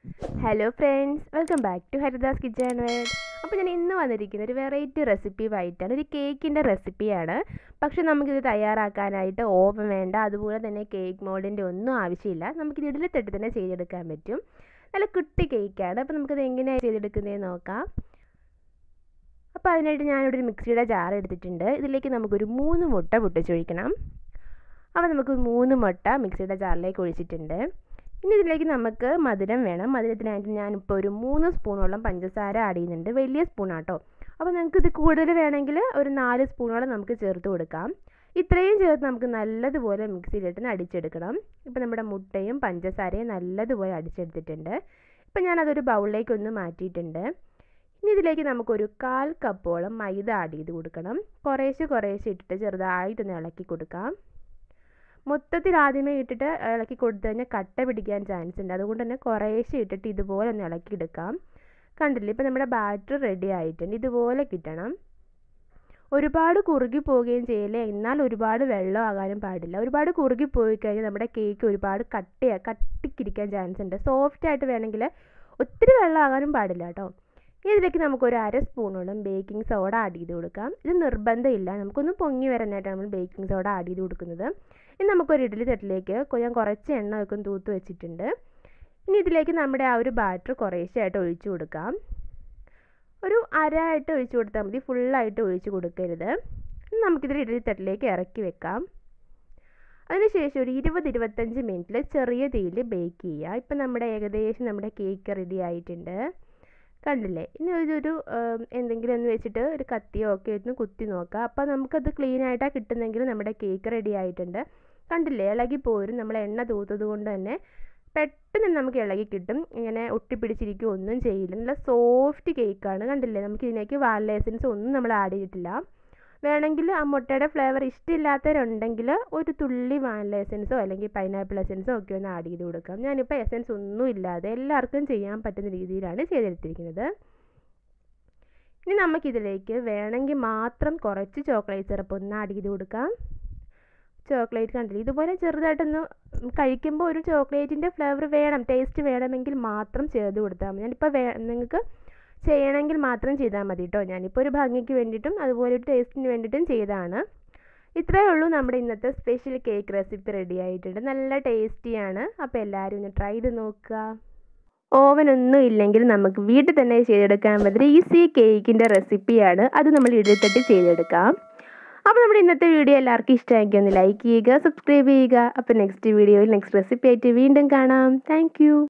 hello friends welcome back to Haridas kitchen world അപ്പോൾ ഞാൻ ഇന്ന് വന്നിരിക്കുന്ന ഒരു വെറൈറ്റി റെസിപ്പിയുമായിട്ടാണ് ഒരു കേക്കിൻ്റെ റെസിപ്പിയാണ് പക്ഷെ നമുക്കിത് തയ്യാറാക്കാനായിട്ട് ഓവൻ വേണ്ട അതുപോലെ തന്നെ കേക്ക് മോൾഡിൻ്റെ ഒന്നും ആവശ്യമില്ല നമുക്കിത് ഇഡലിത്തട്ട് തന്നെ ചെയ്തെടുക്കാൻ പറ്റും നല്ല കുട്ടി കേക്കാണ് അപ്പോൾ നമുക്കിത് എങ്ങനെയാണ് ചെയ്തെടുക്കുന്നതെന്ന് നോക്കാം അപ്പോൾ അതിനായിട്ട് ഞാനിവിടെ ഒരു മിക്സിയുടെ ജാർ എടുത്തിട്ടുണ്ട് ഇതിലേക്ക് നമുക്കൊരു മൂന്ന് മുട്ട പൊട്ടിച്ചൊഴിക്കണം അപ്പോൾ നമുക്ക് മൂന്ന് മുട്ട മിക്സിയുടെ ജാറിലേക്ക് ഒഴിച്ചിട്ടുണ്ട് ഇനി ഇതിലേക്ക് നമുക്ക് മധുരം വേണം മധുരത്തിനായിട്ട് ഞാനിപ്പോൾ ഒരു മൂന്ന് സ്പൂണോളം പഞ്ചസാര ആഡ് ചെയ്യുന്നുണ്ട് വലിയ സ്പൂണാട്ടോ അപ്പോൾ നിങ്ങൾക്ക് ഇത് കൂടുതൽ വേണമെങ്കിൽ ഒരു നാല് സ്പൂണോളം നമുക്ക് ചേർത്ത് കൊടുക്കാം ഇത്രയും ചേർത്ത് നമുക്ക് നല്ലതുപോലെ മിക്സിയിലിട്ട് അടിച്ചെടുക്കണം ഇപ്പോൾ നമ്മുടെ മുട്ടയും പഞ്ചസാരയും നല്ലതുപോലെ അടിച്ചെടുത്തിട്ടുണ്ട് ഇപ്പോൾ ഞാനതൊരു ബൗളിലേക്ക് ഒന്ന് മാറ്റിയിട്ടുണ്ട് ഇനി ഇതിലേക്ക് നമുക്കൊരു കാൽ കപ്പോളം മൈദ ആഡ് ചെയ്ത് കൊടുക്കണം കുറേശ്ശെ കുറേശ്ശെ ഇട്ടിട്ട് ചെറുതായിട്ടൊന്ന് ഇളക്കി കൊടുക്കാം മൊത്തത്തിൽ ആദ്യമേ ഇട്ടിട്ട് ഇളക്കി കൊടുത്തു കഴിഞ്ഞാൽ കട്ട പിടിക്കാൻ ചാൻസ് ഉണ്ട് അതുകൊണ്ട് തന്നെ കുറേശ്ശെ ഇട്ടിട്ട് ഇതുപോലെ ഒന്ന് ഇളക്കിയെടുക്കാം കണ്ടില്ലേ ഇപ്പം നമ്മുടെ ബാറ്റർ റെഡി ആയിട്ടുണ്ട് ഇതുപോലെ കിട്ടണം ഒരുപാട് കുറുകി പോവുകയും ചെയ്യില്ല എന്നാൽ ഒരുപാട് വെള്ളം ആകാനും പാടില്ല ഒരുപാട് കുറുകി പോയി കഴിഞ്ഞാൽ നമ്മുടെ കേക്ക് ഒരുപാട് കട്ടിയാ കട്ടിക്കിരിക്കാൻ ചാൻസ് ഉണ്ട് സോഫ്റ്റ് ആയിട്ട് വേണമെങ്കിൽ ഒത്തിരി വെള്ളം ആകാനും പാടില്ല കേട്ടോ ഇനി ഇതിലേക്ക് നമുക്കൊരു അര സ്പൂണോളം ബേക്കിംഗ് സോഡ ആഡ് ചെയ്ത് കൊടുക്കാം ഇത് നിർബന്ധമില്ല നമുക്കൊന്ന് പൊങ്ങി വരാനായിട്ടാണ് നമ്മൾ ബേക്കിംഗ് സോഡ ആഡ് ചെയ്ത് കൊടുക്കുന്നത് ഇനി നമുക്കൊരു ഇഡ്ഡലി തട്ടിലേക്ക് ഞാൻ കുറച്ച് എണ്ണ ഒക്കെ തൂത്ത് വെച്ചിട്ടുണ്ട് ഇനി ഇതിലേക്ക് നമ്മുടെ ആ ഒരു ബാറ്റർ കുറേശ്ശായിട്ട് ഒഴിച്ചു കൊടുക്കാം ഒരു അര ആയിട്ട് ഒഴിച്ചു കൊടുത്താൽ മതി ഫുള്ളായിട്ട് ഒഴിച്ച് കൊടുക്കരുത് നമുക്കിതിൽ ഇഡ്ഡലി തട്ടിലേക്ക് ഇറക്കി വെക്കാം അതിനുശേഷം ഒരു ഇരുപത് ഇരുപത്തഞ്ച് മിനിറ്റിൽ ചെറിയ തീയിൽ ബേക്ക് ചെയ്യുക ഇപ്പം നമ്മുടെ ഏകദേശം നമ്മുടെ കേക്ക് റെഡി ആയിട്ടുണ്ട് കണ്ടില്ലേ ഇനി ഇതൊരു എന്തെങ്കിലും ഒന്ന് വെച്ചിട്ട് ഒരു കത്തിയോ ഒക്കെ ഒന്ന് കുത്തി നോക്കുക അപ്പോൾ നമുക്കത് ക്ലീൻ ആയിട്ടാണ് കിട്ടുന്നെങ്കിൽ നമ്മുടെ കേക്ക് റെഡി ആയിട്ടുണ്ട് കണ്ടില്ലേ ഇളകി പോരും നമ്മൾ എണ്ണ തൂത്തത് കൊണ്ട് തന്നെ പെട്ടെന്ന് നമുക്ക് ഇളകി കിട്ടും ഇങ്ങനെ ഒട്ടിപ്പിടിച്ചിരിക്കുക ഒന്നും ചെയ്യില്ല നല്ല സോഫ്റ്റ് കേക്കാണ് കണ്ടില്ലേ നമുക്ക് ഇതിലേക്ക് വാനില എസൻസ് ഒന്നും നമ്മൾ ആഡ് ചെയ്തിട്ടില്ല വേണമെങ്കിൽ ആ മുട്ടയുടെ ഫ്ലേവർ ഇഷ്ടമില്ലാത്തവരുണ്ടെങ്കിൽ ഒരു തുള്ളി വാനില എസൻസോ അല്ലെങ്കിൽ പൈനാപ്പിൾ എസൻസോ ഒക്കെ ഒന്ന് ആഡ് ചെയ്ത് കൊടുക്കാം ഞാനിപ്പോൾ എസൻസ് ഒന്നും ഇല്ലാതെ എല്ലാവർക്കും ചെയ്യാൻ പറ്റുന്ന രീതിയിലാണ് ചെയ്തെടുത്തിരിക്കുന്നത് ഇനി നമുക്കിതിലേക്ക് വേണമെങ്കിൽ മാത്രം കുറച്ച് ചോക്ലേറ്റ് സിറപ്പ് ഒന്ന് ആഡ് ചെയ്ത് കൊടുക്കാം ചോക്ലേറ്റ് കണ്ടില്ല ഇതുപോലെ ചെറുതായിട്ടൊന്ന് കഴിക്കുമ്പോൾ ഒരു ചോക്ലേറ്റിൻ്റെ ഫ്ലേവർ വേണം ടേസ്റ്റ് വേണമെങ്കിൽ മാത്രം ചേർത്ത് കൊടുത്താൽ മതി ഞാനിപ്പോൾ വേ നിങ്ങൾക്ക് ചെയ്യണമെങ്കിൽ മാത്രം ചെയ്താൽ മതി കേട്ടോ ഞാനിപ്പോൾ ഒരു ഭംഗിക്ക് വേണ്ടിയിട്ടും അതുപോലെ ഒരു ടേസ്റ്റിന് വേണ്ടിയിട്ടും ചെയ്തതാണ് ഇത്രയേ ഉള്ളൂ നമ്മുടെ ഇന്നത്തെ സ്പെഷ്യൽ കേക്ക് റെസിപ്പി റെഡി ആയിട്ടുണ്ട് നല്ല ടേസ്റ്റിയാണ് അപ്പോൾ എല്ലാവരും ഒന്ന് ട്രൈ ചെയ്ത് നോക്കുക ഓവൻ ഒന്നും ഇല്ലെങ്കിൽ നമുക്ക് വീട്ടിൽ തന്നെ ചെയ്തെടുക്കാൻ പറ്റുന്ന ഈസി കേക്കിൻ്റെ റെസിപ്പിയാണ് അത് നമ്മൾ ഇടത്തട്ട് ചെയ്തെടുക്കാം അപ്പോൾ നമ്മുടെ ഇന്നത്തെ വീഡിയോ എല്ലാവർക്കും ഇഷ്ടമാക്കി ഒന്ന് ലൈക്ക് ചെയ്യുക സബ്സ്ക്രൈബ് ചെയ്യുക അപ്പോൾ നെക്സ്റ്റ് വീഡിയോയിൽ നെക്സ്റ്റ് റെസിപ്പി ആയിട്ട് വീണ്ടും കാണാം താങ്ക്